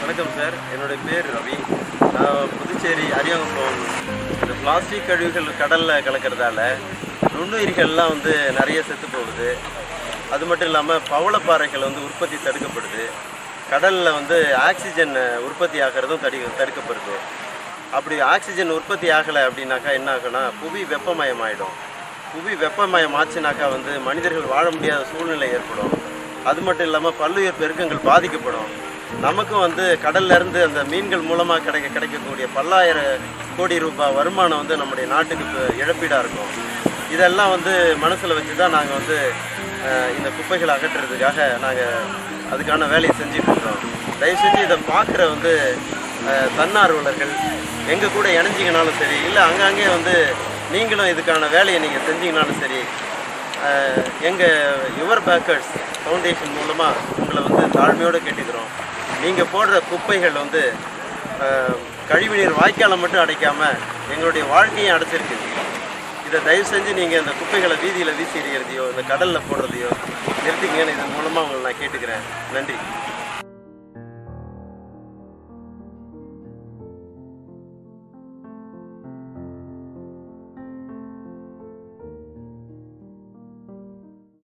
வணக்கம் சார் என்னுடைய பேர் ரவி நான் புதுச்சேரி அரியாங்குப்பம் இந்த பிளாஸ்டிக் கழிவுகள் கடலில் கலக்கிறதால நுண்ணுயிர்கள்லாம் வந்து நிறைய செத்து போகுது அது மட்டும் இல்லாமல் பவளப்பாறைகள் வந்து உற்பத்தி தடுக்கப்படுது கடலில் வந்து ஆக்சிஜன் உற்பத்தி ஆகிறதும் தடு தடுக்கப்படுது அப்படி ஆக்சிஜன் உற்பத்தி ஆகலை அப்படின்னாக்கா என்ன ஆகும்னா புவி வெப்பமயமாயிடும் புவி வெப்பமயம் ஆச்சுனாக்கா வந்து மனிதர்கள் வாழ முடியாத சூழ்நிலை ஏற்படும் அது மட்டும் இல்லாமல் பல்லுயிர் பெருக்கங்கள் பாதிக்கப்படும் நமக்கும் வந்து கடல்ல இருந்து அந்த மீன்கள் மூலமாக கிடைக்க கிடைக்கக்கூடிய பல்லாயிரம் கோடி ரூபாய் வருமானம் வந்து நம்முடைய நாட்டுக்கு இப்போ இழப்பீடாக இருக்கும் இதெல்லாம் வந்து மனசில் வச்சு தான் நாங்கள் வந்து அஹ், இந்த குப்பைகளை அகற்றுறதுக்காக நாங்கள் அதுக்கான வேலையை செஞ்சுட்டு இருக்கோம் தயவு செஞ்சு இதை பார்க்குற வந்து அஹ், தன்னார்வலர்கள் எங்கள் கூட இணைஞ்சிங்கனாலும் சரி இல்லை அங்கங்கே வந்து நீங்களும் இதுக்கான வேலையை நீங்கள் செஞ்சீங்கனாலும் சரி எங்கள் யுவர் பேக்கர்ஸ் ஃபவுண்டேஷன் மூலமாக உங்களை வந்து தாழ்மையோடு கேட்டுக்கிறோம் நீங்கள் போடுற குப்பைகள் வந்து அஹ், கழிவுநீர் வாய்க்காலை மட்டும் அடைக்காமல் எங்களுடைய வாழ்க்கையும் அடைச்சிருக்கு இதை தயவு செஞ்சு நீங்கள் இந்த குப்பைகளை வீதியில் வீசி எறிகிறதையோ இந்த கடலில் போடுறதையோ நிறுத்திங்கன்னு இதன் மூலமாக உங்களை நான் கேட்டுக்கிறேன் நன்றி